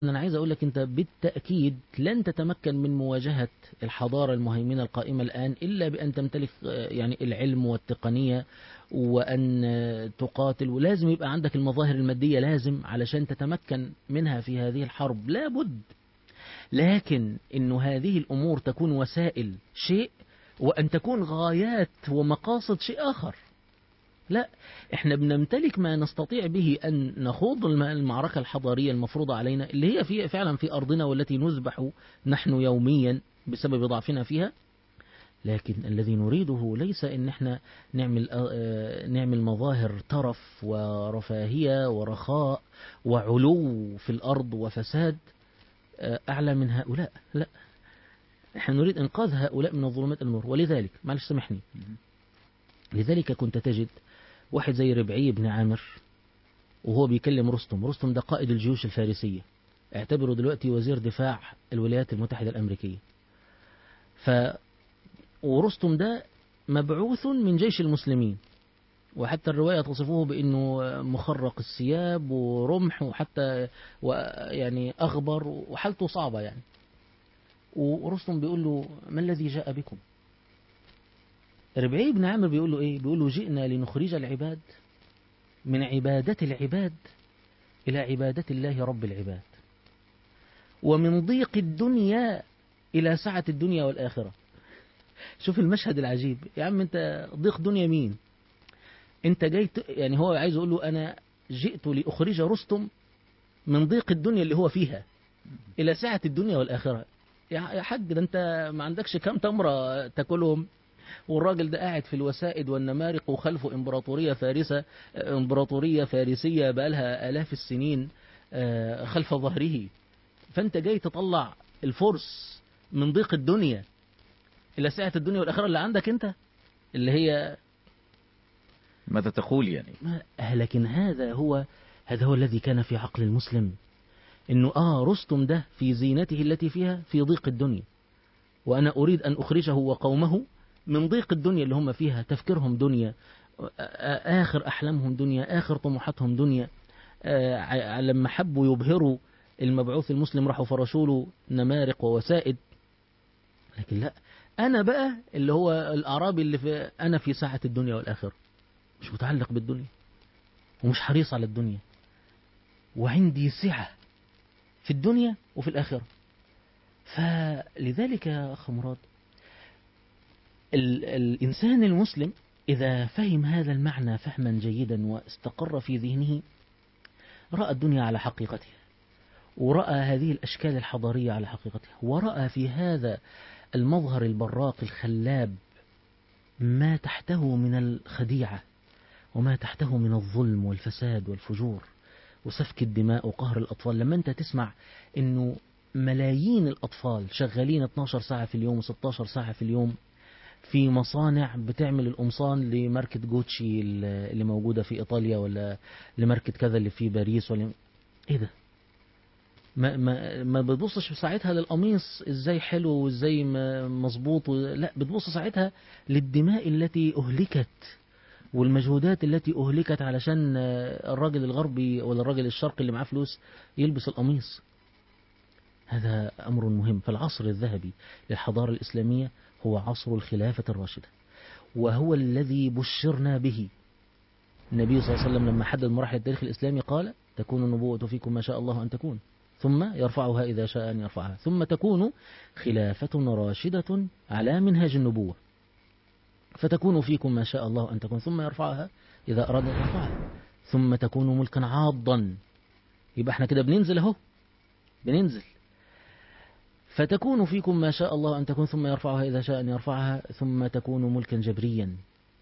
أنا عايز أقول لك أنت بالتأكيد لن تتمكن من مواجهة الحضارة المهيمنة القائمة الآن إلا بأن تمتلك آه، يعني العلم والتقنية وأن آه، تقاتل ولازم يبقى عندك المظاهر المادية لازم علشان تتمكن منها في هذه الحرب لابد لكن إنه هذه الأمور تكون وسائل شيء وأن تكون غايات ومقاصد شيء آخر لا احنا بنمتلك ما نستطيع به أن نخوض الم- المعركة الحضارية المفروضة علينا اللي هي في فعلا في أرضنا والتي نذبح نحن يوميا بسبب ضعفنا فيها لكن الذي نريده ليس ان احنا نعمل آه، نعمل مظاهر ترف ورفاهية ورخاء وعلو في الأرض وفساد آه، أعلى من هؤلاء لا احنا نريد إنقاذ هؤلاء من الظلمات النور ولذلك معلش سامحني لذلك كنت تجد واحد زي ربعي بن عامر وهو بيكلم رستم رستم ده قائد الجيوش الفارسية اعتبره دلوقتي وزير دفاع الولايات المتحدة الأمريكية ف ورستم ده مبعوث من جيش المسلمين وحتى الرواية تصفه بأنه مخرق الثياب ورمح وحتى يعني أغبر وحالته صعبة يعني ورستم بيقول له ما الذي جاء بكم ربعي بن عامر بيقول له ايه بيقول له جئنا لنخرج العباد من عبادة العباد إلى عبادة الله رب العباد ومن ضيق الدنيا إلى سعة الدنيا والآخرة شوف المشهد العجيب يا عم انت ضيق دنيا مين انت جاي ت... يعني هو عايز يقول له انا جئت لأخرج رستم من ضيق الدنيا اللي هو فيها إلى سعة الدنيا والآخرة يا حاج ده انت ما عندكش كام تمرة تاكلهم والراجل ده قاعد في الوسائد والنمارق وخلفه امبراطورية فارسة امبراطورية فارسية بقالها آلاف السنين خلف ظهره فانت جاي تطلع الفرس من ضيق الدنيا إلى سعة الدنيا والآخرة اللي عندك انت اللي هي ماذا تقول يعني لكن هذا هو هذا هو الذي كان في عقل المسلم انه اه رستم ده في زينته التي فيها في ضيق الدنيا وانا اريد ان اخرجه وقومه من ضيق الدنيا اللي هم فيها تفكيرهم دنيا آخر أحلامهم دنيا آخر طموحاتهم دنيا لما حبوا يبهروا المبعوث المسلم راحوا فرشوا له نمارق ووسائد لكن لا أنا بقى اللي هو الأعرابي اللي في أنا في ساعة الدنيا والآخرة مش متعلق بالدنيا ومش حريص على الدنيا وعندي سعة في الدنيا وفي الآخرة فلذلك يا أخ مراد الإنسان المسلم إذا فهم هذا المعنى فهما جيدا واستقر في ذهنه رأى الدنيا على حقيقتها ورأى هذه الأشكال الحضارية على حقيقتها ورأى في هذا المظهر البراق الخلاب ما تحته من الخديعة وما تحته من الظلم والفساد والفجور وسفك الدماء وقهر الأطفال لما أنت تسمع أنه ملايين الأطفال شغالين 12 ساعة في اليوم و16 ساعة في اليوم في مصانع بتعمل القمصان لماركة جوتشي اللي موجودة في إيطاليا ولا لماركة كذا اللي في باريس ولا إيه ده ما ما ما بتبصش ساعتها للقميص ازاي حلو وازاي مظبوط لا بتبص ساعتها للدماء التي أهلكت والمجهودات التي أهلكت علشان الراجل الغربي ولا الراجل الشرقي اللي معاه فلوس يلبس القميص هذا أمر مهم فالعصر الذهبي للحضارة الإسلامية هو عصر الخلافة الراشدة وهو الذي بشرنا به النبي صلى الله عليه وسلم لما حدد مراحل التاريخ الإسلامي قال تكون النبوة فيكم ما شاء الله أن تكون ثم يرفعها إذا شاء أن يرفعها ثم تكون خلافة راشدة على منهاج النبوة فتكون فيكم ما شاء الله أن تكون ثم يرفعها إذا أراد أن يرفعها ثم تكون ملكا عاضا يبقى احنا كده بننزل اهو بننزل فتكون فيكم ما شاء الله أن تكون ثم يرفعها إذا شاء أن يرفعها ثم تكون ملكا جبريا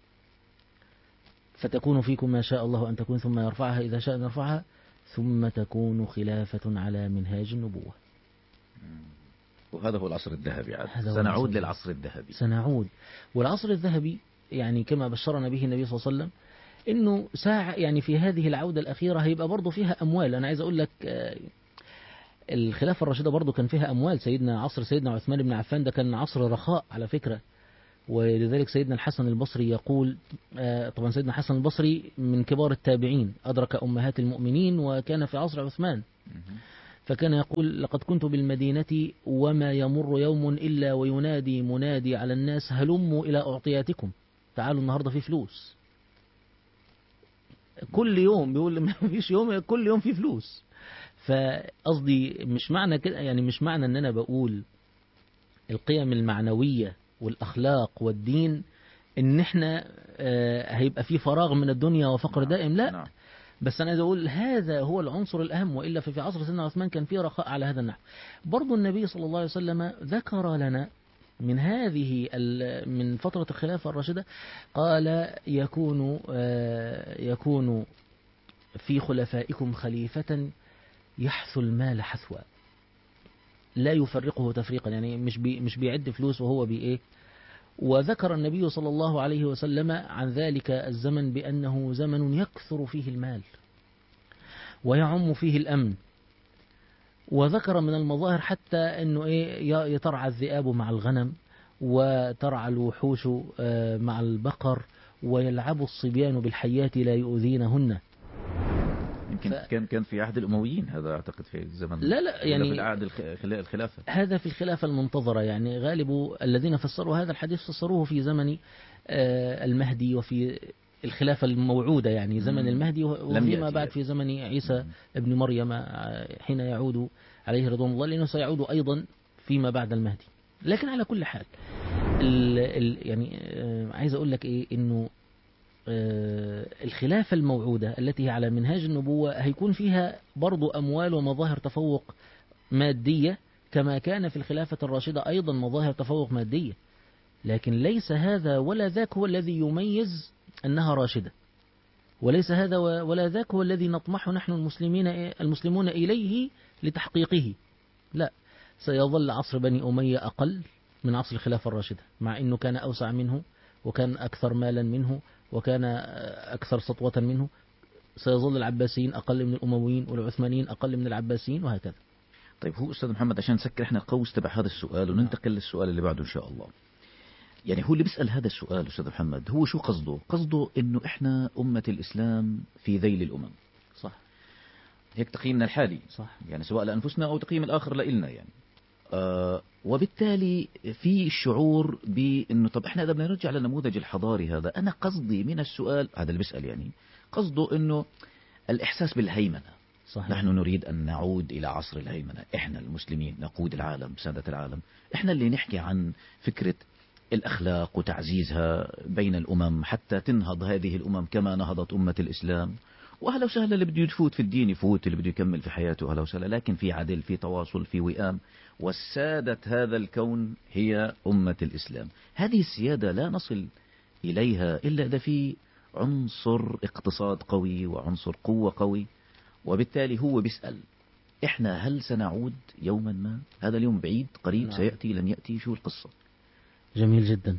فتكون فيكم ما شاء الله أن تكون ثم يرفعها إذا شاء أن يرفعها ثم تكون خلافة على منهاج النبوة وهذا هو العصر الذهبي عاد سنعود للعصر الذهبي سنعود والعصر الذهبي يعني كما بشرنا به النبي صلى الله عليه وسلم انه ساعة يعني في هذه العودة الأخيرة هيبقى برضه فيها أموال أنا عايز أقول لك الخلافة الراشدة برضه كان فيها أموال سيدنا عصر سيدنا عثمان بن عفان ده كان عصر رخاء على فكرة ولذلك سيدنا الحسن البصري يقول طبعا سيدنا الحسن البصري من كبار التابعين أدرك أمهات المؤمنين وكان في عصر عثمان فكان يقول لقد كنت بالمدينة وما يمر يوم إلا وينادي منادي على الناس هلموا إلى أعطياتكم تعالوا النهاردة في فلوس كل يوم بيقول ما فيش يوم كل يوم في فلوس فقصدي مش معنى كده يعني مش معنى ان انا بقول القيم المعنوية والاخلاق والدين ان احنا هيبقى في فراغ من الدنيا وفقر دائم لا نعم. بس انا عايز اقول هذا هو العنصر الاهم والا في عصر سيدنا عثمان كان في رخاء على هذا النحو برضو النبي صلى الله عليه وسلم ذكر لنا من هذه من فترة الخلافة الراشدة قال يكون يكون في خلفائكم خليفة يحثو المال حثوا لا يفرقه تفريقا يعني مش بي مش بيعد فلوس وهو بإيه وذكر النبي صلى الله عليه وسلم عن ذلك الزمن بأنه زمن يكثر فيه المال ويعم فيه الأمن وذكر من المظاهر حتى أنه إيه يترعى الذئاب مع الغنم وترعى الوحوش مع البقر ويلعب الصبيان بالحيات لا يؤذينهن يمكن ف... كان كان في عهد الامويين هذا اعتقد في الزمن لا لا يعني في عهد الخلافه هذا في الخلافه المنتظره يعني غالب الذين فسروا هذا الحديث فسروه في زمن المهدي وفي الخلافه الموعوده يعني زمن المهدي وفيما بعد في زمن عيسى ابن مريم حين يعود عليه رضوان الله لانه سيعود ايضا فيما بعد المهدي لكن على كل حال ال ال يعني عايز اقول لك ايه انه الخلافة الموعودة التي هي على منهاج النبوة هيكون فيها برضو أموال ومظاهر تفوق مادية كما كان في الخلافة الراشدة أيضا مظاهر تفوق مادية لكن ليس هذا ولا ذاك هو الذي يميز أنها راشدة وليس هذا ولا ذاك هو الذي نطمح نحن المسلمين المسلمون إليه لتحقيقه لا سيظل عصر بني أمية أقل من عصر الخلافة الراشدة مع أنه كان أوسع منه وكان أكثر مالا منه وكان أكثر سطوة منه سيظل العباسيين أقل من الأمويين والعثمانيين أقل من العباسيين وهكذا طيب هو أستاذ محمد عشان نسكر احنا قوس تبع هذا السؤال وننتقل للسؤال اللي بعده إن شاء الله يعني هو اللي بيسأل هذا السؤال أستاذ محمد هو شو قصده قصده إنه إحنا أمة الإسلام في ذيل الأمم صح هيك تقييمنا الحالي صح يعني سواء لأنفسنا أو تقييم الآخر لإلنا يعني آه وبالتالي في الشعور بانه طب احنا اذا بدنا نرجع للنموذج الحضاري هذا انا قصدي من السؤال هذا اللي بيسال يعني قصده انه الاحساس بالهيمنه صحيح. نحن نريد ان نعود الى عصر الهيمنه احنا المسلمين نقود العالم ساده العالم احنا اللي نحكي عن فكره الاخلاق وتعزيزها بين الامم حتى تنهض هذه الامم كما نهضت امه الاسلام واهلا وسهلا اللي بده يفوت في الدين يفوت اللي بده يكمل في حياته اهلا وسهلا لكن في عدل في تواصل في وئام والسادة هذا الكون هي أمة الإسلام هذه السيادة لا نصل إليها إلا إذا في عنصر اقتصاد قوي وعنصر قوة قوي وبالتالي هو بيسأل إحنا هل سنعود يوما ما هذا اليوم بعيد قريب نعم. سيأتي لن يأتي شو القصة جميل جدا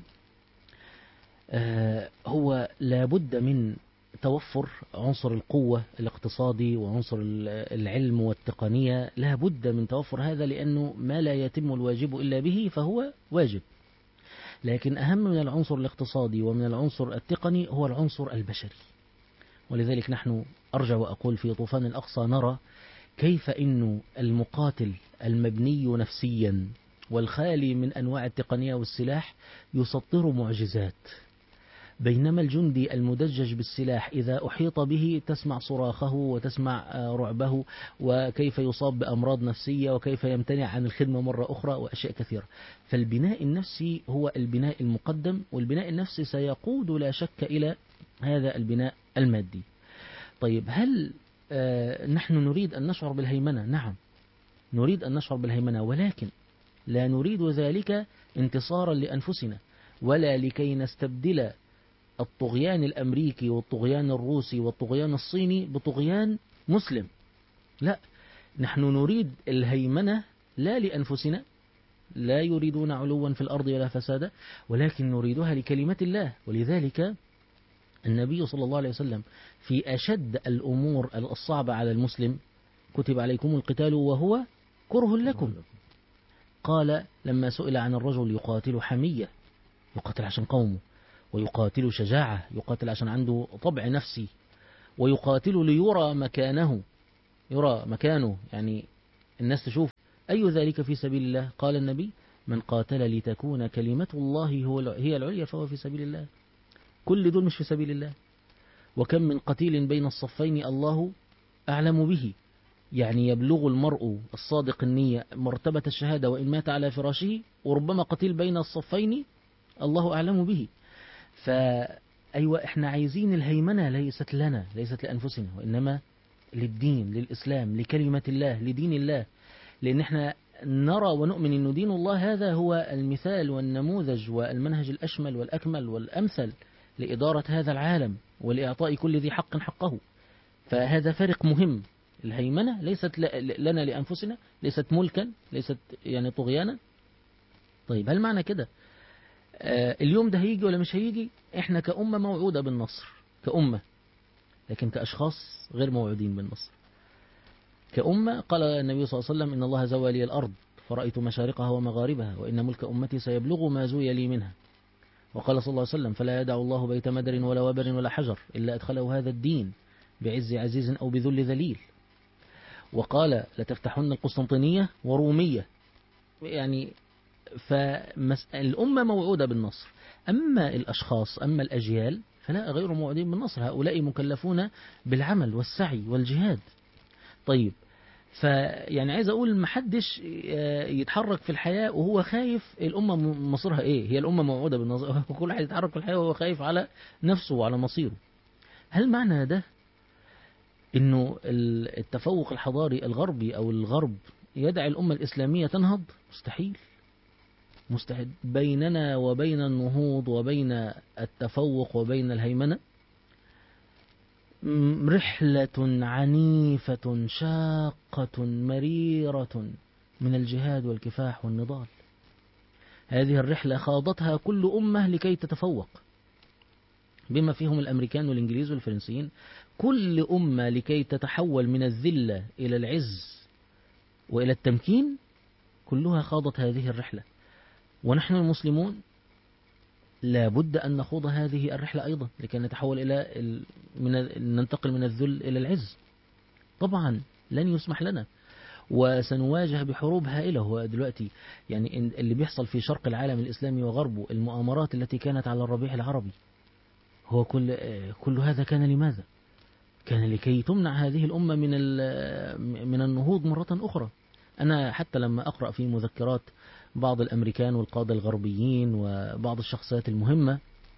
آه هو لابد من توفر عنصر القوة الاقتصادي وعنصر العلم والتقنية لا بد من توفر هذا لأنه ما لا يتم الواجب إلا به فهو واجب لكن أهم من العنصر الاقتصادي ومن العنصر التقني هو العنصر البشري ولذلك نحن أرجع وأقول في طوفان الأقصى نرى كيف أن المقاتل المبني نفسيا والخالي من أنواع التقنية والسلاح يسطر معجزات بينما الجندي المدجج بالسلاح إذا أحيط به تسمع صراخه وتسمع رعبه وكيف يصاب بأمراض نفسية وكيف يمتنع عن الخدمة مرة أخرى وأشياء كثيرة فالبناء النفسي هو البناء المقدم والبناء النفسي سيقود لا شك إلى هذا البناء المادي طيب هل نحن نريد أن نشعر بالهيمنة نعم نريد أن نشعر بالهيمنة ولكن لا نريد ذلك انتصارا لأنفسنا ولا لكي نستبدل الطغيان الأمريكي والطغيان الروسي والطغيان الصيني بطغيان مسلم لا نحن نريد الهيمنة لا لأنفسنا لا يريدون علوا في الأرض ولا فسادا ولكن نريدها لكلمة الله ولذلك النبي صلى الله عليه وسلم في أشد الأمور الصعبة على المسلم كتب عليكم القتال وهو كره لكم قال لما سئل عن الرجل يقاتل حمية يقاتل عشان قومه ويقاتل شجاعة يقاتل عشان عنده طبع نفسي ويقاتل ليرى مكانه يرى مكانه يعني الناس تشوف أي ذلك في سبيل الله قال النبي من قاتل لتكون كلمة الله هو هي العليا فهو في سبيل الله كل دول مش في سبيل الله وكم من قتيل بين الصفين الله أعلم به يعني يبلغ المرء الصادق النية مرتبة الشهادة وإن مات على فراشه وربما قتيل بين الصفين الله أعلم به فأيوة إحنا عايزين الهيمنة ليست لنا ليست لأنفسنا وإنما للدين للإسلام لكلمة الله لدين الله لأن إحنا نرى ونؤمن أن دين الله هذا هو المثال والنموذج والمنهج الأشمل والأكمل والأمثل لإدارة هذا العالم ولإعطاء كل ذي حق حقه فهذا فرق مهم الهيمنة ليست لنا لأنفسنا ليست ملكا ليست يعني طغيانا طيب هل معنى كده آه اليوم ده هيجي ولا مش هيجي احنا كأمة موعودة بالنصر كأمة لكن كأشخاص غير موعودين بالنصر كأمة قال النبي صلى الله عليه وسلم إن الله زوى لي الأرض فرأيت مشارقها ومغاربها وإن ملك أمتي سيبلغ ما زوي لي منها وقال صلى الله عليه وسلم فلا يدع الله بيت مدر ولا وبر ولا حجر إلا أدخله هذا الدين بعز عزيز أو بذل ذليل وقال لتفتحن القسطنطينية ورومية يعني فالأمة موعودة بالنصر أما الأشخاص أما الأجيال فلا غير موعودين بالنصر هؤلاء مكلفون بالعمل والسعي والجهاد طيب فيعني عايز أقول محدش يتحرك في الحياة وهو خايف الأمة مصيرها إيه هي الأمة موعودة بالنصر كل واحد يتحرك في الحياة وهو خايف على نفسه وعلى مصيره هل معنى ده انه التفوق الحضاري الغربي او الغرب يدعي الامه الاسلاميه تنهض مستحيل مستحيل بيننا وبين النهوض وبين التفوق وبين الهيمنه رحله عنيفه شاقه مريره من الجهاد والكفاح والنضال هذه الرحله خاضتها كل امه لكي تتفوق بما فيهم الامريكان والانجليز والفرنسيين كل أمة لكي تتحول من الذلة إلى العز وإلى التمكين كلها خاضت هذه الرحلة ونحن المسلمون لا بد أن نخوض هذه الرحلة أيضا لكي نتحول إلى من ننتقل من الذل إلى العز طبعا لن يسمح لنا وسنواجه بحروب هائلة هو دلوقتي يعني اللي بيحصل في شرق العالم الإسلامي وغربه المؤامرات التي كانت على الربيع العربي هو كل كل هذا كان لماذا؟ كان لكي تمنع هذه الأمة من من النهوض مرة أخرى أنا حتى لما أقرأ في مذكرات بعض الأمريكان والقادة الغربيين وبعض الشخصيات المهمة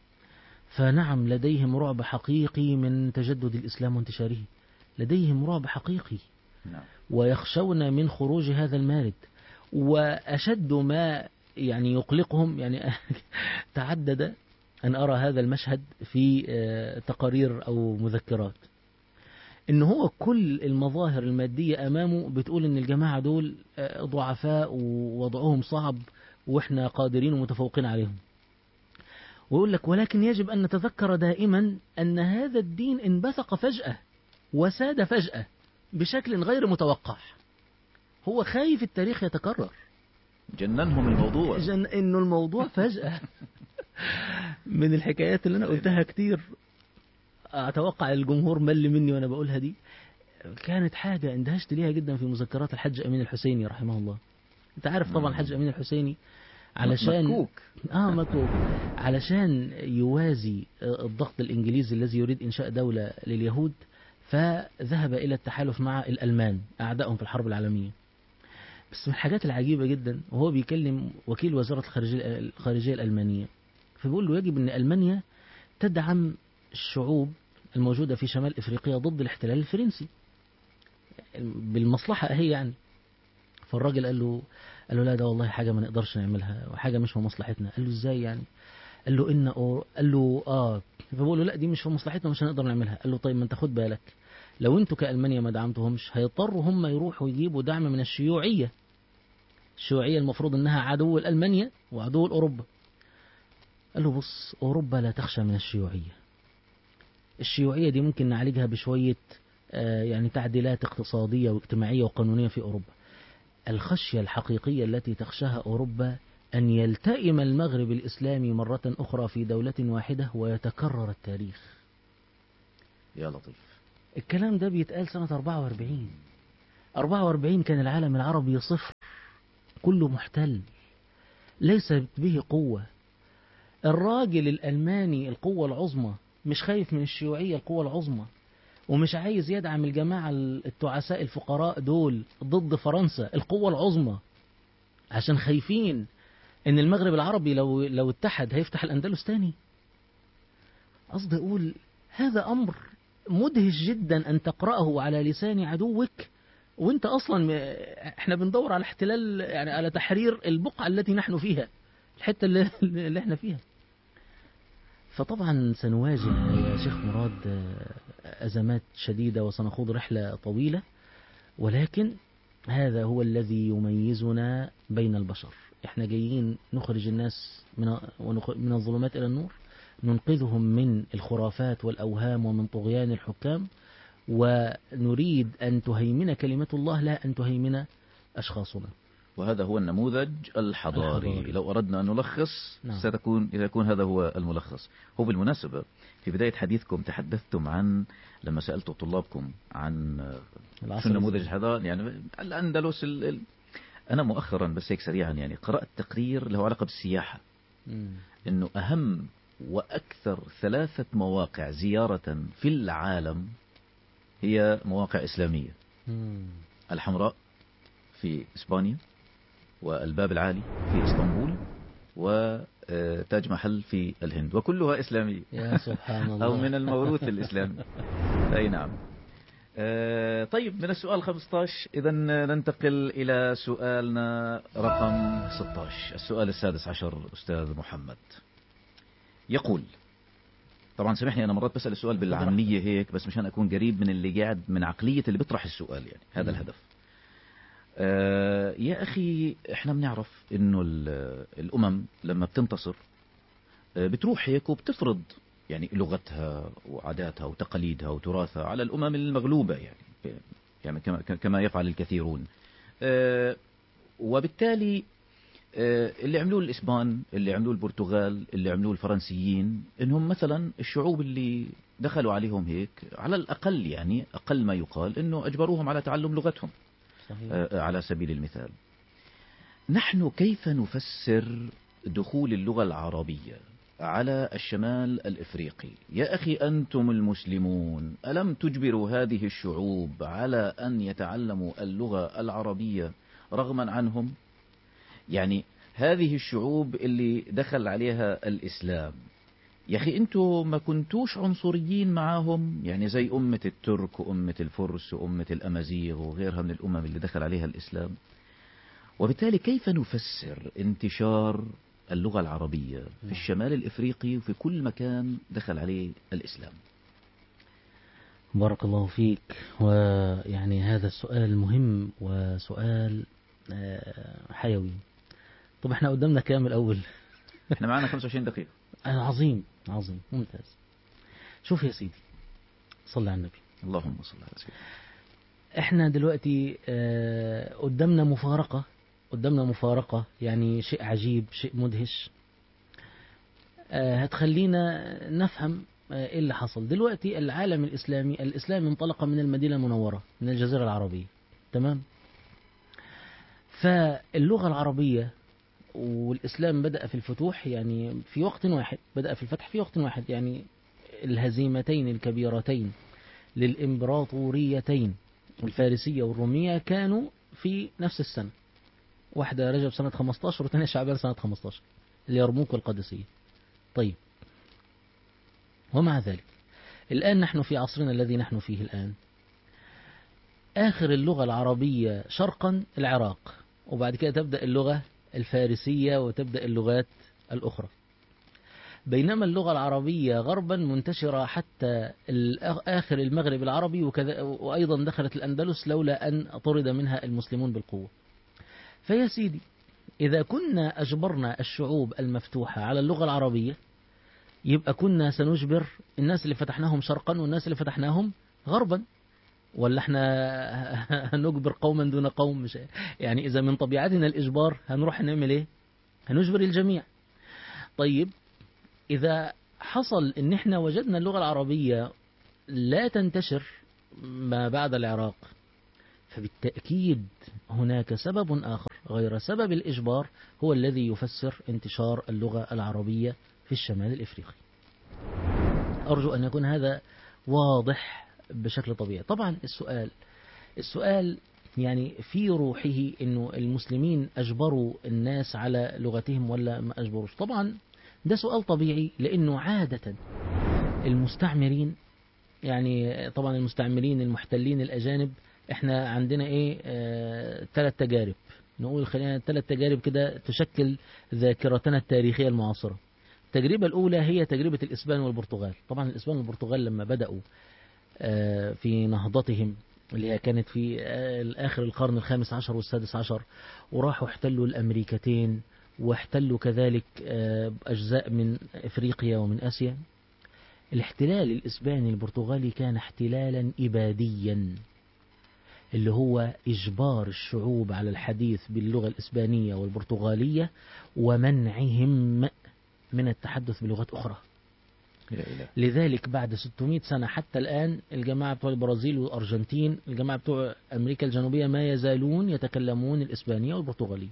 فنعم لديهم رعب حقيقي من تجدد الإسلام وانتشاره لديهم رعب حقيقي نعم. ويخشون من خروج هذا المارد وأشد ما يعني يقلقهم يعني تعدد أن أرى هذا المشهد في تقارير أو مذكرات ان هو كل المظاهر المادية امامه بتقول ان الجماعة دول ضعفاء ووضعهم صعب واحنا قادرين ومتفوقين عليهم ويقول لك ولكن يجب ان نتذكر دائما ان هذا الدين انبثق فجأة وساد فجأة بشكل غير متوقع هو خايف التاريخ يتكرر جننهم الموضوع جن انه الموضوع فجأة من الحكايات اللي انا قلتها كتير اتوقع الجمهور مل مني وانا بقولها دي كانت حاجة اندهشت ليها جدا في مذكرات الحج امين الحسيني رحمه الله انت عارف طبعا الحج امين الحسيني علشان مكوك اه مكوك علشان يوازي الضغط الانجليزي الذي يريد انشاء دولة لليهود فذهب الى التحالف مع الالمان اعدائهم في الحرب العالمية بس من الحاجات العجيبة جدا وهو بيكلم وكيل وزارة الخارجية, الخارجية الألمانية فبيقول له يجب أن ألمانيا تدعم الشعوب الموجودة في شمال إفريقيا ضد الاحتلال الفرنسي بالمصلحة هي يعني فالراجل قال له قال له لا ده والله حاجة ما نقدرش نعملها وحاجة مش في مصلحتنا قال له ازاي يعني قال له إن أو قال له آه فبقول له لا دي مش في مصلحتنا مش هنقدر نعملها قال له طيب ما انت خد بالك لو انتوا كألمانيا ما دعمتهمش هيضطروا هم يروحوا يجيبوا دعم من الشيوعية الشيوعية المفروض انها عدو الألمانيا وعدو الأوروبا قال له بص أوروبا لا تخشى من الشيوعية الشيوعية دي ممكن نعالجها بشوية يعني تعديلات اقتصادية واجتماعية وقانونية في أوروبا الخشية الحقيقية التي تخشاها أوروبا أن يلتئم المغرب الإسلامي مرة أخرى في دولة واحدة ويتكرر التاريخ يا لطيف الكلام ده بيتقال سنة 44 44 كان العالم العربي صفر كله محتل ليس به قوة الراجل الألماني القوة العظمى مش خايف من الشيوعية القوة العظمى ومش عايز يدعم الجماعة التعساء الفقراء دول ضد فرنسا القوة العظمى عشان خايفين ان المغرب العربي لو لو اتحد هيفتح الاندلس تاني قصدي اقول هذا امر مدهش جدا ان تقراه على لسان عدوك وانت اصلا احنا بندور على احتلال يعني على تحرير البقعه التي نحن فيها الحته اللي, اللي احنا فيها فطبعا سنواجه يا شيخ مراد ازمات شديده وسنخوض رحله طويله ولكن هذا هو الذي يميزنا بين البشر احنا جايين نخرج الناس من من الظلمات الى النور ننقذهم من الخرافات والاوهام ومن طغيان الحكام ونريد ان تهيمن كلمه الله لا ان تهيمن اشخاصنا وهذا هو النموذج الحضاري, الحضاري. لو أردنا أن نلخص نعم. ستكون يكون هذا هو الملخص هو بالمناسبة في بداية حديثكم تحدثتم عن لما سألتوا طلابكم عن شو النموذج الحضاري يعني الأندلس ال... ال... أنا مؤخرا بس هيك سريعا يعني قرأت تقرير له علاقة بالسياحة مم. أنه أهم وأكثر ثلاثة مواقع زيارة في العالم هي مواقع إسلامية مم. الحمراء في إسبانيا والباب العالي في اسطنبول وتاج محل في الهند وكلها إسلامية يا سبحان الله أو من الموروث الإسلامي أي نعم طيب من السؤال 15 إذا ننتقل إلى سؤالنا رقم 16 السؤال السادس عشر أستاذ محمد يقول طبعا سامحني أنا مرات بسأل السؤال بالعامية هيك بس مشان أكون قريب من اللي قاعد من عقلية اللي بيطرح السؤال يعني هذا الهدف آه يا أخي إحنا بنعرف إنه الأمم لما بتنتصر آه بتروح هيك وبتفرض يعني لغتها وعاداتها وتقاليدها وتراثها على الأمم المغلوبة يعني يعني كما كما يفعل الكثيرون آه وبالتالي اللي عملوه الإسبان اللي عملوه البرتغال اللي عملوه الفرنسيين إنهم مثلا الشعوب اللي دخلوا عليهم هيك على الأقل يعني أقل ما يقال إنه أجبروهم على تعلم لغتهم صحيح. على سبيل المثال نحن كيف نفسر دخول اللغة العربية على الشمال الإفريقي يا أخي أنتم المسلمون ألم تجبروا هذه الشعوب على أن يتعلموا اللغة العربية رغما عنهم يعني هذه الشعوب اللي دخل عليها الإسلام يا أخي أنتوا ما كنتوش عنصريين معاهم يعني زي أمة الترك وأمة الفرس وأمة الأمازيغ وغيرها من الأمم اللي دخل عليها الإسلام وبالتالي كيف نفسر انتشار اللغة العربية في الشمال الإفريقي وفي كل مكان دخل عليه الإسلام بارك الله فيك ويعني هذا السؤال مهم وسؤال حيوي طب احنا قدامنا كام الأول احنا معنا 25 دقيقة عظيم عظيم ممتاز شوف يا سيدي صلى على النبي اللهم صل على سيدنا احنا دلوقتي اه قدامنا مفارقة قدامنا مفارقة يعني شيء عجيب شيء مدهش اه هتخلينا نفهم اه ايه اللي حصل دلوقتي العالم الاسلامي الاسلام انطلق من المدينة المنورة من الجزيرة العربية تمام فاللغة العربية والإسلام بدأ في الفتوح يعني في وقت واحد بدأ في الفتح في وقت واحد يعني الهزيمتين الكبيرتين للإمبراطوريتين الفارسية والرومية كانوا في نفس السنة واحدة رجب سنة 15 والثانية شعبان سنة 15 اليرموك والقادسية طيب ومع ذلك الآن نحن في عصرنا الذي نحن فيه الآن آخر اللغة العربية شرقا العراق وبعد كده تبدأ اللغة الفارسية وتبدأ اللغات الأخرى بينما اللغة العربية غربا منتشرة حتى آخر المغرب العربي وكذا وأيضا دخلت الأندلس لولا أن طرد منها المسلمون بالقوة فيا سيدي إذا كنا أجبرنا الشعوب المفتوحة على اللغة العربية يبقى كنا سنجبر الناس اللي فتحناهم شرقا والناس اللي فتحناهم غربا ولا احنا هنجبر قوما دون قوم مش يعني اذا من طبيعتنا الاجبار هنروح نعمل ايه هنجبر الجميع طيب اذا حصل ان احنا وجدنا اللغة العربية لا تنتشر ما بعد العراق فبالتأكيد هناك سبب آخر غير سبب الإجبار هو الذي يفسر انتشار اللغة العربية في الشمال الإفريقي أرجو أن يكون هذا واضح بشكل طبيعي طبعا السؤال السؤال يعني في روحه أنه المسلمين أجبروا الناس على لغتهم ولا ما أجبروش طبعا ده سؤال طبيعي لأنه عادة المستعمرين يعني طبعا المستعمرين المحتلين الأجانب احنا عندنا ايه اه ثلاث تجارب نقول خلينا ثلاث تجارب كده تشكل ذاكرتنا التاريخية المعاصرة التجربة الأولى هي تجربة الإسبان والبرتغال طبعا الإسبان والبرتغال لما بدأوا اه في نهضتهم اللي هي كانت في آخر القرن الخامس عشر والسادس عشر وراحوا احتلوا الأمريكتين واحتلوا كذلك أجزاء من إفريقيا ومن آسيا الاحتلال الإسباني البرتغالي كان احتلالا إباديا اللي هو إجبار الشعوب على الحديث باللغة الإسبانية والبرتغالية ومنعهم من التحدث بلغات أخرى لذلك بعد 600 سنة حتى الآن الجماعة بتوع البرازيل والأرجنتين الجماعة بتوع أمريكا الجنوبية ما يزالون يتكلمون الإسبانية والبرتغالية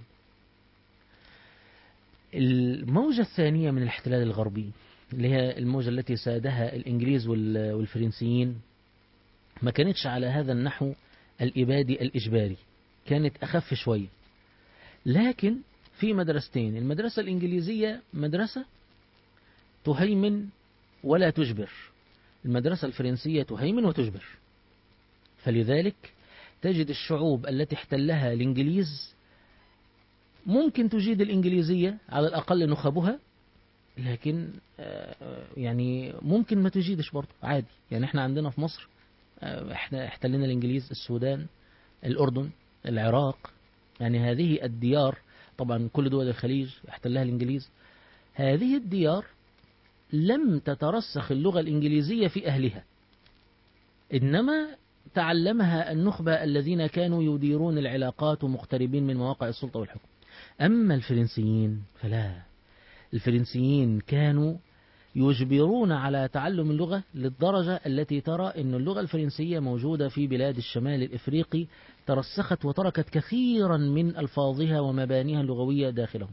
الموجة الثانية من الاحتلال الغربي اللي هي الموجة التي سادها الإنجليز والفرنسيين ما كانتش على هذا النحو الإبادي الإجباري كانت أخف شوية لكن في مدرستين المدرسة الإنجليزية مدرسة تهيمن ولا تجبر المدرسة الفرنسية تهيمن وتجبر فلذلك تجد الشعوب التي احتلها الإنجليز ممكن تجيد الإنجليزية على الأقل نخبها لكن يعني ممكن ما تجيدش برضه عادي يعني احنا عندنا في مصر احنا احتلنا الإنجليز السودان الأردن العراق يعني هذه الديار طبعا كل دول الخليج احتلها الإنجليز هذه الديار لم تترسخ اللغة الإنجليزية في أهلها إنما تعلمها النخبة الذين كانوا يديرون العلاقات ومقتربين من مواقع السلطة والحكم أما الفرنسيين فلا الفرنسيين كانوا يجبرون على تعلم اللغة للدرجة التي ترى أن اللغة الفرنسية موجودة في بلاد الشمال الإفريقي ترسخت وتركت كثيرا من ألفاظها ومبانيها اللغوية داخلهم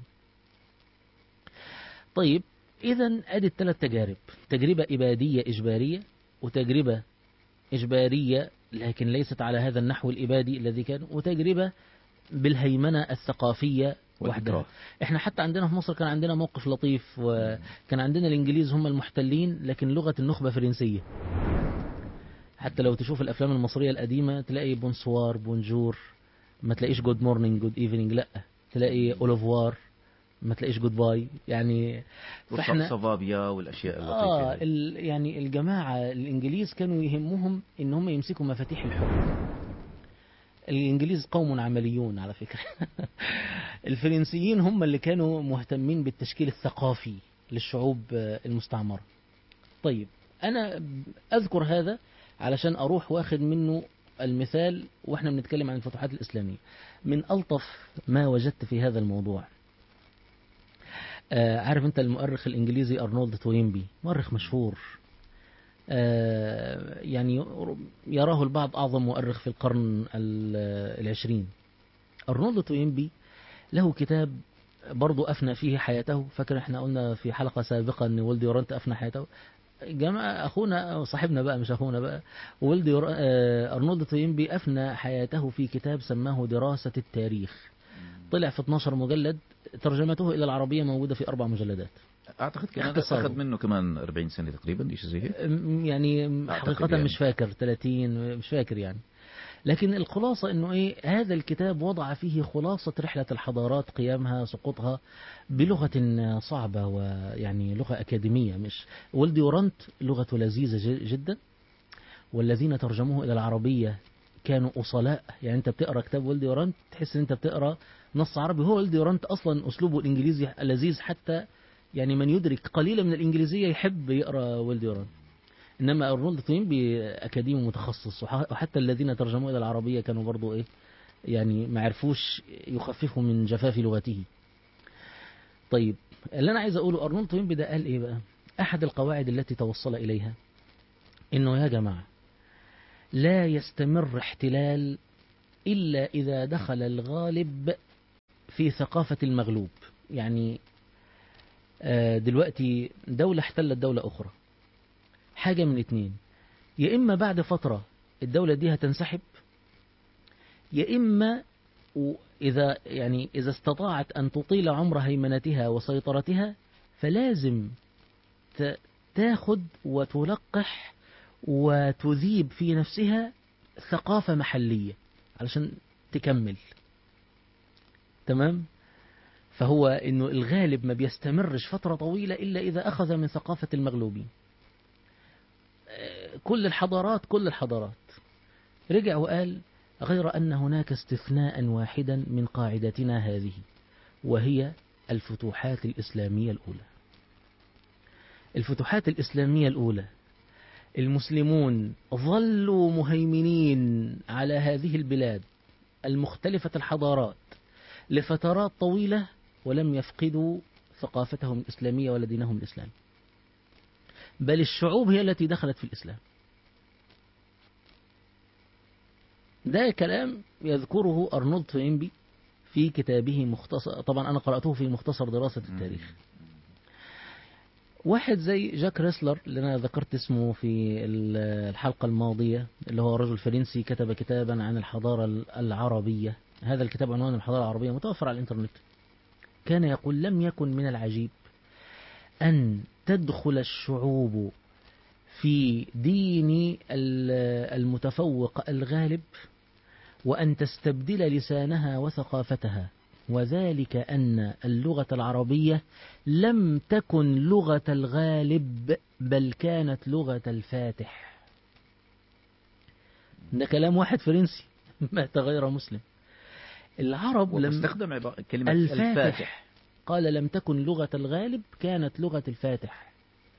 طيب إذا أدي الثلاث تجارب تجربة إبادية إجبارية وتجربة إجبارية لكن ليست على هذا النحو الإبادي الذي كان وتجربة بالهيمنة الثقافية وحدها احنا حتى عندنا في مصر كان عندنا موقف لطيف وكان عندنا الانجليز هم المحتلين لكن لغة النخبة فرنسية حتى لو تشوف الافلام المصرية القديمة تلاقي بونسوار بونجور ما تلاقيش جود مورنينج جود ايفنينج لا تلاقي اولوفوار ما تلاقيش جود باي يعني فاحنا صفابيا والاشياء اللطيفه اه ال يعني الجماعه الانجليز كانوا يهمهم ان هم يمسكوا مفاتيح الحكم الإنجليز قوم عمليون على فكرة الفرنسيين هم اللي كانوا مهتمين بالتشكيل الثقافي للشعوب المستعمرة طيب أنا أذكر هذا علشان أروح واخد منه المثال وإحنا بنتكلم عن الفتوحات الإسلامية من ألطف ما وجدت في هذا الموضوع آه عارف أنت المؤرخ الإنجليزي أرنولد توينبي مؤرخ مشهور يعني يراه البعض أعظم مؤرخ في القرن العشرين أرنولد توينبي له كتاب برضو أفنى فيه حياته فاكر احنا قلنا في حلقة سابقة أن ولدي ورانت أفنى حياته جماعة أخونا صاحبنا بقى مش أخونا بقى ولدي أرنولد توينبي أفنى حياته في كتاب سماه دراسة التاريخ طلع في 12 مجلد ترجمته إلى العربية موجودة في أربع مجلدات اعتقد كان اخذ منه كمان 40 سنه تقريبا شيء زي هيك يعني حقيقه يعني. مش فاكر 30 مش فاكر يعني لكن الخلاصة انه ايه هذا الكتاب وضع فيه خلاصة رحلة الحضارات قيامها سقوطها بلغة صعبة ويعني لغة أكاديمية مش ولدي ورنت لغته لذيذة جدا والذين ترجموه إلى العربية كانوا أصلاء يعني أنت بتقرأ كتاب ولدي ورنت تحس أن أنت بتقرأ نص عربي هو ولدي ورنت أصلا أسلوبه الإنجليزي لذيذ حتى يعني من يدرك قليلا من الإنجليزية يحب يقرأ ولد يوران إنما أرنولد توينبي أكاديمي متخصص وحتى الذين ترجموا إلى العربية كانوا برضو إيه يعني ما عرفوش يخففوا من جفاف لغته طيب اللي أنا عايز أقوله أرنولد توينبي ده قال إيه بقى أحد القواعد التي توصل إليها إنه يا جماعة لا يستمر احتلال إلا إذا دخل الغالب في ثقافة المغلوب يعني آه، دلوقتي دولة احتلت دولة أخرى حاجة من اتنين يا إما بعد فترة الدولة دي هتنسحب يا إما إذا يعني إذا استطاعت أن تطيل عمر هيمنتها وسيطرتها فلازم تاخد وتلقح وتذيب في نفسها ثقافة محلية علشان تكمل تمام فهو انه الغالب ما بيستمرش فترة طويلة الا اذا اخذ من ثقافة المغلوبين كل الحضارات كل الحضارات رجع وقال غير أن هناك استثناء واحدا من قاعدتنا هذه وهي الفتوحات الإسلامية الأولى الفتوحات الإسلامية الأولى المسلمون ظلوا مهيمنين على هذه البلاد المختلفة الحضارات لفترات طويلة ولم يفقدوا ثقافتهم الإسلامية ولا دينهم الإسلامي بل الشعوب هي التي دخلت في الإسلام ده كلام يذكره أرنولد توينبي في كتابه مختصر طبعا أنا قرأته في مختصر دراسة التاريخ واحد زي جاك ريسلر اللي أنا ذكرت اسمه في الحلقة الماضية اللي هو رجل فرنسي كتب كتابا عن الحضارة العربية هذا الكتاب عنوان الحضارة العربية متوفر على الإنترنت كان يقول لم يكن من العجيب أن تدخل الشعوب في دين المتفوق الغالب وأن تستبدل لسانها وثقافتها وذلك أن اللغة العربية لم تكن لغة الغالب بل كانت لغة الفاتح ده كلام واحد فرنسي مات غير مسلم العرب لم استخدم كلمة الفاتح, الفاتح قال لم تكن لغة الغالب كانت لغة الفاتح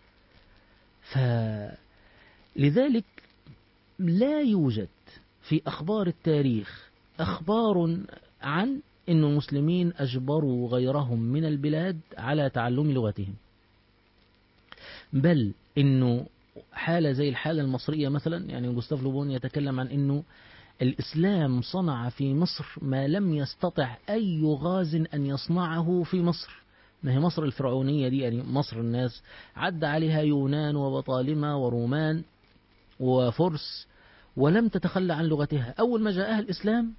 فلذلك لا يوجد في أخبار التاريخ أخبار عن أن المسلمين أجبروا غيرهم من البلاد على تعلم لغتهم بل أنه حالة زي الحالة المصرية مثلا يعني جوستاف لوبون يتكلم عن أنه الإسلام صنع في مصر ما لم يستطع أي غاز أن يصنعه في مصر ما هي مصر الفرعونية دي يعني مصر الناس عد عليها يونان وبطالمة ورومان وفرس ولم تتخلى عن لغتها أول ما جاءها الإسلام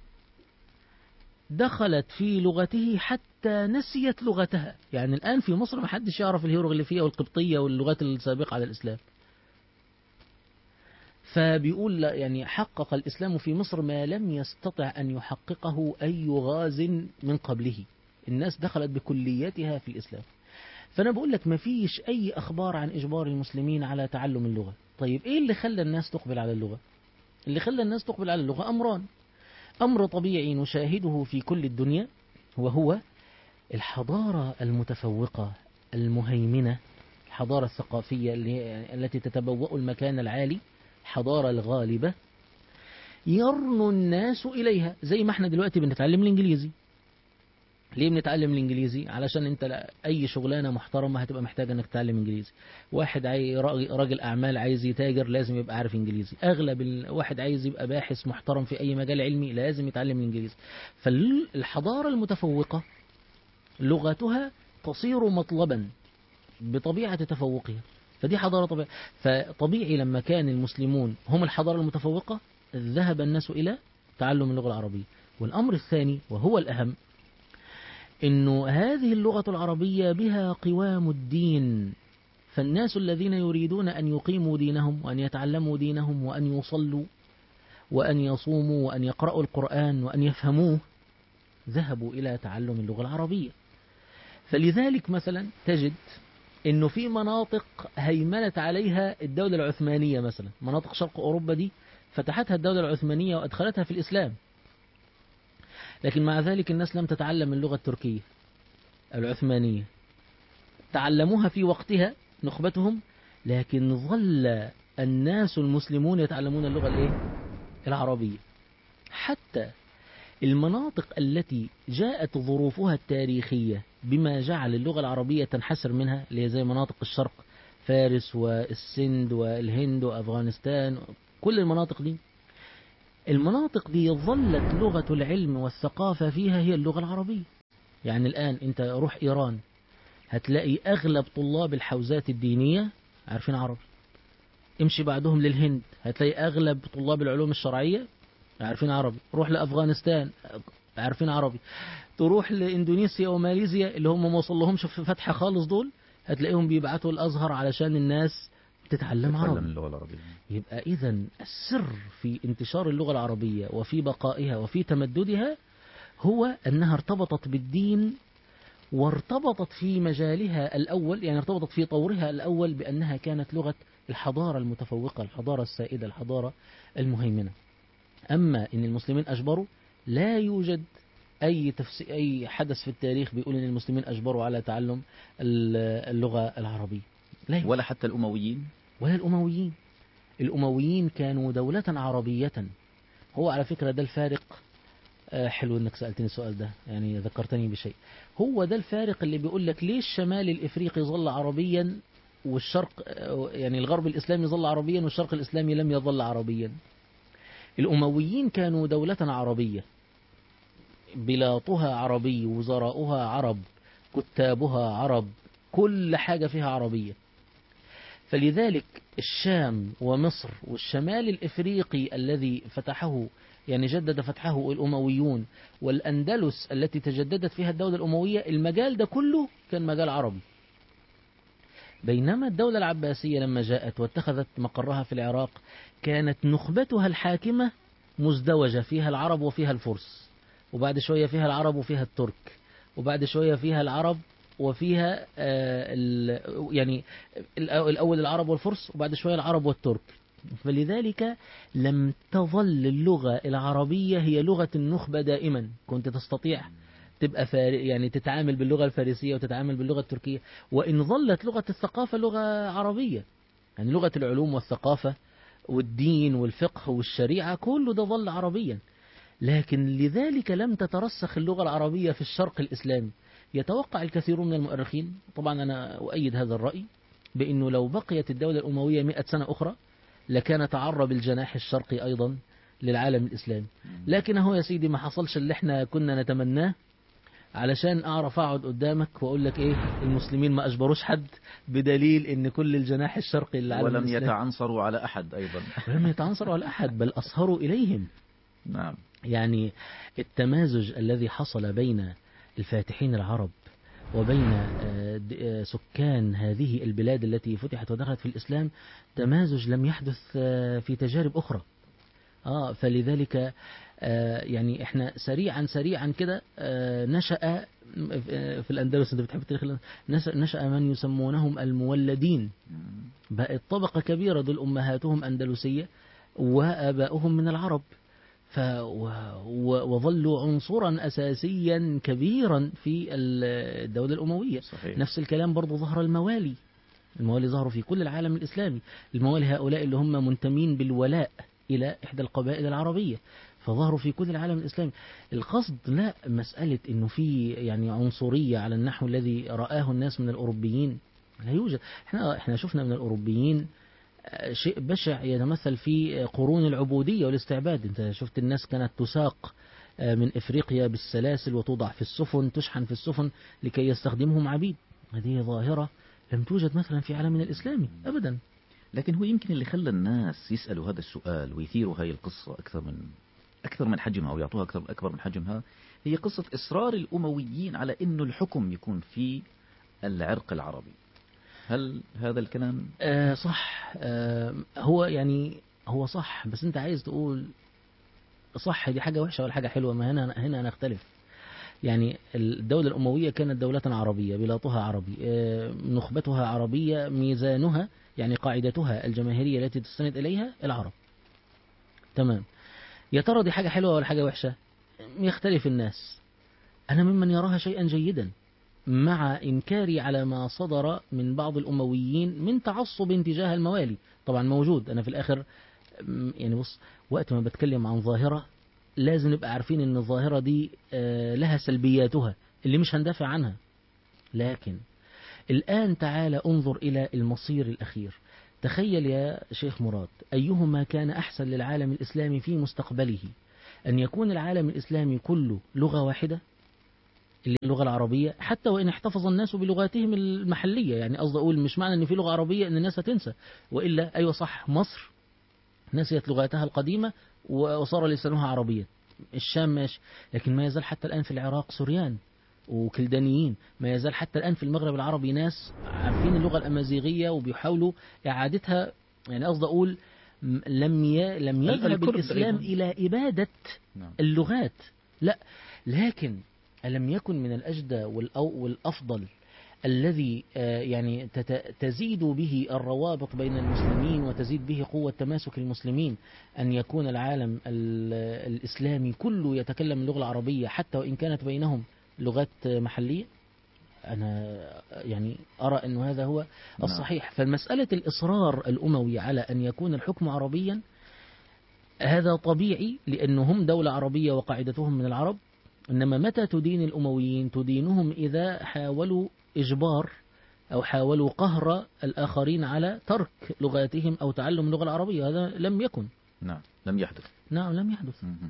دخلت في لغته حتى نسيت لغتها يعني الآن في مصر ما حدش يعرف الهيروغليفية والقبطية واللغات السابقة على الإسلام فبيقول يعني حقق الإسلام في مصر ما لم يستطع أن يحققه أي غاز من قبله الناس دخلت بكلياتها في الإسلام فأنا بقول لك ما فيش أي أخبار عن إجبار المسلمين على تعلم اللغة طيب إيه اللي خلى الناس تقبل على اللغة اللي خلى الناس تقبل على اللغة أمران أمر طبيعي نشاهده في كل الدنيا وهو الحضارة المتفوقة المهيمنة الحضارة الثقافية التي تتبوأ المكان العالي الحضارة الغالبة يرنو الناس إليها زي ما احنا دلوقتي بنتعلم الإنجليزي ليه بنتعلم الانجليزي علشان انت اي شغلانه محترمه هتبقى محتاج انك تتعلم انجليزي واحد عاي راجل اعمال عايز يتاجر لازم يبقى عارف انجليزي اغلب الواحد عايز يبقى باحث محترم في اي مجال علمي لازم يتعلم الانجليزي فالحضاره المتفوقه لغتها تصير مطلبا بطبيعه تفوقها فدي حضاره طبيعيه فطبيعي لما كان المسلمون هم الحضاره المتفوقه ذهب الناس الى تعلم اللغه العربيه والامر الثاني وهو الاهم انه هذه اللغة العربية بها قوام الدين فالناس الذين يريدون أن يقيموا دينهم وأن يتعلموا دينهم وأن يصلوا وأن يصوموا وأن يقرأوا القرآن وأن يفهموه ذهبوا إلى تعلم اللغة العربية فلذلك مثلا تجد أنه في مناطق هيمنت عليها الدولة العثمانية مثلا مناطق شرق أوروبا دي فتحتها الدولة العثمانية وأدخلتها في الإسلام لكن مع ذلك الناس لم تتعلم اللغة التركية العثمانية تعلموها في وقتها نخبتهم لكن ظل الناس المسلمون يتعلمون اللغة الايه العربية حتى المناطق التي جاءت ظروفها التاريخية بما جعل اللغة العربية تنحسر منها اللي هي زي مناطق الشرق فارس والسند والهند وأفغانستان كل المناطق دي المناطق دي ظلت لغة العلم والثقافة فيها هي اللغة العربية يعني الآن أنت روح إيران هتلاقي أغلب طلاب الحوزات الدينية عارفين عربي امشي بعدهم للهند هتلاقي أغلب طلاب العلوم الشرعية عارفين عربي روح لأفغانستان عارفين عربي تروح لإندونيسيا وماليزيا اللي هم ما وصلهمش في فتحة خالص دول هتلاقيهم بيبعتوا الأزهر علشان الناس تتعلم عربي تتعلم اللغة العربية يبقى إذا السر في انتشار اللغة العربية وفي بقائها وفي تمددها هو أنها ارتبطت بالدين وارتبطت في مجالها الأول يعني ارتبطت في طورها الأول بأنها كانت لغة الحضارة المتفوقة الحضارة السائدة الحضارة المهيمنة أما إن المسلمين أجبروا لا يوجد أي تفسي أي حدث في التاريخ بيقول إن المسلمين أجبروا على تعلم اللغة العربية لا يوجد. ولا حتى الأمويين ولا الأمويين الأمويين كانوا دولة عربية هو على فكرة ده الفارق آه، حلو انك سألتني السؤال ده يعني ذكرتني بشيء هو ده الفارق اللي بيقول لك ليش الشمال الإفريقي ظل عربيا والشرق آه، يعني الغرب الإسلامي ظل عربيا والشرق الإسلامي لم يظل عربيا الأمويين كانوا دولة عربية بلاطها عربي وزراؤها عرب كتابها عرب كل حاجة فيها عربية فلذلك الشام ومصر والشمال الإفريقي الذي فتحه يعني جدد فتحه الأمويون والأندلس التي تجددت فيها الدولة الأموية المجال ده كله كان مجال عربي بينما الدولة العباسية لما جاءت واتخذت مقرها في العراق كانت نخبتها الحاكمة مزدوجة فيها العرب وفيها الفرس وبعد شوية فيها العرب وفيها الترك وبعد شوية فيها العرب وفيها آه، يعني الأول العرب والفرس وبعد شوية العرب والترك فلذلك لم تظل اللغة العربية هي لغة النخبة دائما كنت تستطيع تبقى فار... يعني تتعامل باللغة الفارسية وتتعامل باللغة التركية وإن ظلت لغة الثقافة لغة عربية يعني لغة العلوم والثقافة والدين والفقه والشريعة كله ده ظل عربيا لكن لذلك لم تترسخ اللغة العربية في الشرق الإسلامي يتوقع الكثيرون من المؤرخين طبعا أنا أؤيد هذا الرأي بأنه لو بقيت الدولة الأموية مئة سنة أخرى لكان تعرب الجناح الشرقي أيضا للعالم الإسلامي لكن هو يا سيدي ما حصلش اللي احنا كنا نتمناه علشان أعرف أقعد قدامك وأقول لك إيه المسلمين ما أجبروش حد بدليل إن كل الجناح الشرقي للعالم ولم الإسلامي يتعنصروا على أحد أيضا ولم يتعنصروا على أحد بل أصهروا إليهم نعم يعني التمازج الذي حصل بين الفاتحين العرب وبين آه، آه، سكان هذه البلاد التي فتحت ودخلت في الإسلام تمازج لم يحدث آه، في تجارب أخرى آه فلذلك يعني احنا سريعا سريعا كده نشأ في الأندلس أنت بتحب التاريخ نشأ من يسمونهم المولدين بقت طبقة كبيرة دول أمهاتهم أندلسية وآباؤهم من العرب ف وظلوا عنصرا أساسيا كبيرا في الدولة الأموية صحيح. نفس الكلام برضو ظهر الموالي الموالي ظهروا في كل العالم الإسلامي الموالي هؤلاء اللي هم منتمين بالولاء إلى إحدى القبائل العربية فظهروا في كل العالم الإسلامي القصد لا مسألة أنه في يعني عنصرية على النحو الذي رآه الناس من الأوروبيين لا يوجد احنا, احنا شفنا من الأوروبيين شيء بشع يتمثل في قرون العبودية والاستعباد انت شفت الناس كانت تساق آه، من إفريقيا بالسلاسل وتوضع في السفن تشحن في السفن لكي يستخدمهم عبيد هذه ظاهرة لم توجد مثلا في عالمنا الإسلامي أبدا لكن هو يمكن اللي خلى الناس يسألوا هذا السؤال ويثيروا هذه القصة أكثر من أكثر من حجمها أو يعطوها أكثر أكبر من حجمها هي قصة إصرار الأمويين على أنه الحكم يكون في العرق العربي هل هذا الكلام آه صح آه هو يعني هو صح بس انت عايز تقول صح دي حاجة وحشة ولا حاجة حلوة ما هنا هنا نختلف يعني الدولة الأموية كانت دولة عربية بلاطها عربي آه نخبتها عربية ميزانها يعني قاعدتها الجماهيرية التي تستند إليها العرب تمام يا ترى دي حاجة حلوة ولا حاجة وحشة يختلف الناس أنا ممن يراها شيئا جيدا مع إنكاري على ما صدر من بعض الأمويين من تعصب تجاه الموالي طبعا موجود أنا في الآخر يعني بص وقت ما بتكلم عن ظاهرة لازم نبقى عارفين أن الظاهرة دي آه، لها سلبياتها اللي مش هندافع عنها لكن الآن تعالى انظر إلى المصير الأخير تخيل يا شيخ مراد أيهما كان أحسن للعالم الإسلامي في مستقبله أن يكون العالم الإسلامي كله لغة واحدة اللي هي اللغة العربية حتى وإن احتفظ الناس بلغاتهم المحلية يعني قصدي أقول مش معنى أن في لغة عربية أن الناس هتنسى وإلا أيوة صح مصر نسيت لغاتها القديمة وصار لسانها عربيا الشام ماشي لكن ما يزال حتى الآن في العراق سوريان وكلدانيين ما يزال حتى الآن في المغرب العربي ناس عارفين اللغة الأمازيغية وبيحاولوا إعادتها يعني قصدي أقول م- لم ي... لم يذهب الكرد الإسلام أيضاً. إلى إبادة نعم. اللغات لا لكن ألم يكن من الأجدى والأو- والأفضل الذي آه، يعني تت- تزيد به الروابط بين المسلمين وتزيد به قوة تماسك المسلمين أن يكون العالم ال- الإسلامي كله يتكلم اللغة العربية حتى وإن كانت بينهم لغات محلية أنا يعني أرى أن هذا هو نعم. الصحيح فالمسألة الإصرار الأموي على أن يكون الحكم عربيا هذا طبيعي لأنهم دولة عربية وقاعدتهم من العرب إنما متى تدين الأمويين تدينهم إذا حاولوا إجبار أو حاولوا قهر الآخرين على ترك لغاتهم أو تعلم اللغة العربية هذا لم يكن نعم لم يحدث نعم لم يحدث مهم.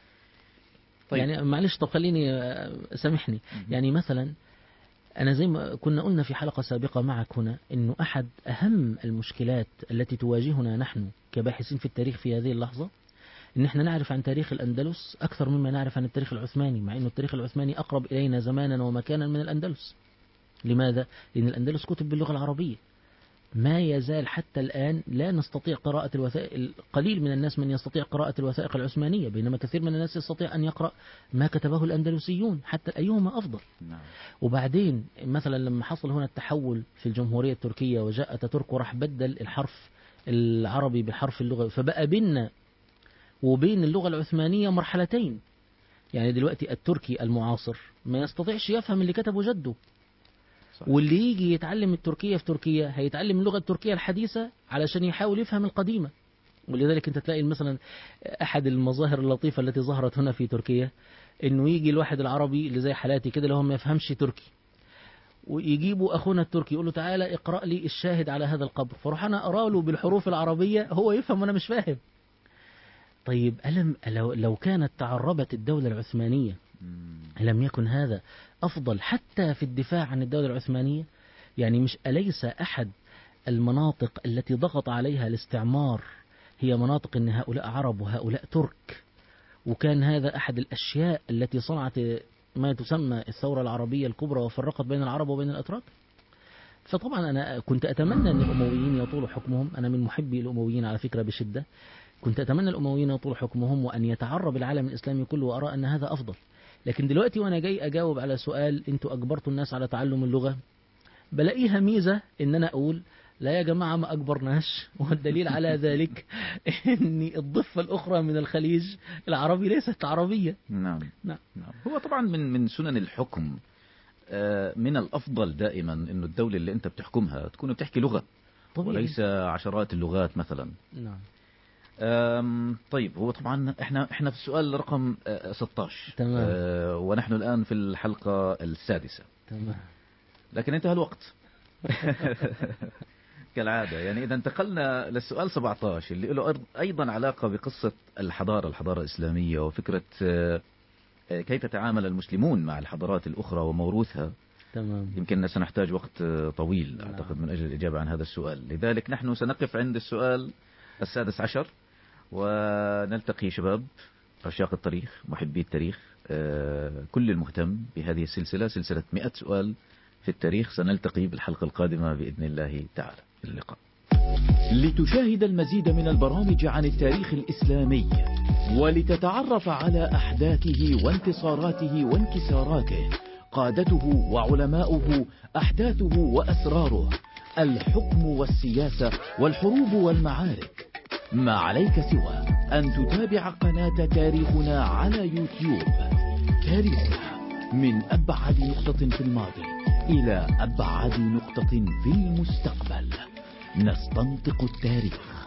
طيب. يعني معلش طب خليني آه، سامحني يعني مثلا أنا زي ما كنا قلنا في حلقة سابقة معك هنا أنه أحد أهم المشكلات التي تواجهنا نحن كباحثين في التاريخ في هذه اللحظة أن احنا نعرف عن تاريخ الأندلس أكثر مما نعرف عن التاريخ العثماني مع أنه التاريخ العثماني أقرب إلينا زمانا ومكانا من الأندلس لماذا؟ لأن الأندلس كتب باللغة العربية ما يزال حتى الآن لا نستطيع قراءة الوثائق قليل من الناس من يستطيع قراءة الوثائق العثمانية بينما كثير من الناس يستطيع أن يقرأ ما كتبه الأندلسيون حتى أيهما أفضل نعم وبعدين مثلا لما حصل هنا التحول في الجمهورية التركية وجاء أتاتورك وراح بدل الحرف العربي بحرف اللغة فبقى بيننا وبين اللغة العثمانية مرحلتين يعني دلوقتي التركي المعاصر ما يستطيعش يفهم اللي كتبه جده صح. واللي يجي يتعلم التركية في تركيا هيتعلم اللغة التركية الحديثة علشان يحاول يفهم القديمة ولذلك انت تلاقي مثلا احد المظاهر اللطيفة التي ظهرت هنا في تركيا انه يجي الواحد العربي اللي زي حالاتي كده اللي هو ما يفهمش تركي ويجيبوا اخونا التركي يقول له تعالى اقرا لي الشاهد على هذا القبر فاروح انا اقرا له بالحروف العربيه هو يفهم وانا مش فاهم طيب ألم لو, لو كانت تعربت الدولة العثمانية مم. لم يكن هذا أفضل حتى في الدفاع عن الدولة العثمانية يعني مش أليس أحد المناطق التي ضغط عليها الاستعمار هي مناطق أن هؤلاء عرب وهؤلاء ترك وكان هذا أحد الأشياء التي صنعت ما تسمى الثورة العربية الكبرى وفرقت بين العرب وبين الأتراك فطبعا أنا كنت أتمنى أن الأمويين يطولوا حكمهم أنا من محبي الأمويين على فكرة بشدة كنت أتمنى الأمويين يطول حكمهم وأن يتعرب العالم الإسلامي كله وأرى أن هذا أفضل لكن دلوقتي وأنا جاي أجاوب على سؤال أنتوا أجبرتوا الناس على تعلم اللغة بلاقيها ميزة إن أنا أقول لا يا جماعة ما أجبرناش والدليل على ذلك أن الضفة الأخرى من الخليج العربي ليست عربية نعم نعم. نعم هو طبعا من من سنن الحكم آه، من الافضل دائما انه الدوله اللي انت بتحكمها تكون بتحكي لغه طبيعي وليس عشرات اللغات مثلا نعم أم، طيب هو طبعا احنا احنا في السؤال رقم آه، 16 تمام. آه، ونحن الان في الحلقه السادسه تمام لكن انتهى الوقت كالعاده يعني اذا انتقلنا للسؤال 17 اللي له أر- ايضا علاقه بقصه الحضاره الحضاره الاسلاميه وفكره آه، آه، كيف تعامل المسلمون مع الحضارات الاخرى وموروثها تمام يمكن سنحتاج وقت آه، طويل نعم. أعتقد من أجل الإجابة عن هذا السؤال لذلك نحن سنقف عند السؤال السادس عشر ونلتقي شباب عشاق التاريخ محبي التاريخ آه، كل المهتم بهذه السلسلة سلسلة 100 سؤال في التاريخ سنلتقي بالحلقة القادمة بإذن الله تعالى اللقاء لتشاهد المزيد من البرامج عن التاريخ الإسلامي ولتتعرف على أحداثه وانتصاراته وانكساراته قادته وعلماؤه أحداثه وأسراره الحكم والسياسة والحروب والمعارك ما عليك سوى أن تتابع قناة تاريخنا على يوتيوب تاريخنا من أبعد نقطة في الماضي إلى أبعد نقطة في المستقبل نستنطق التاريخ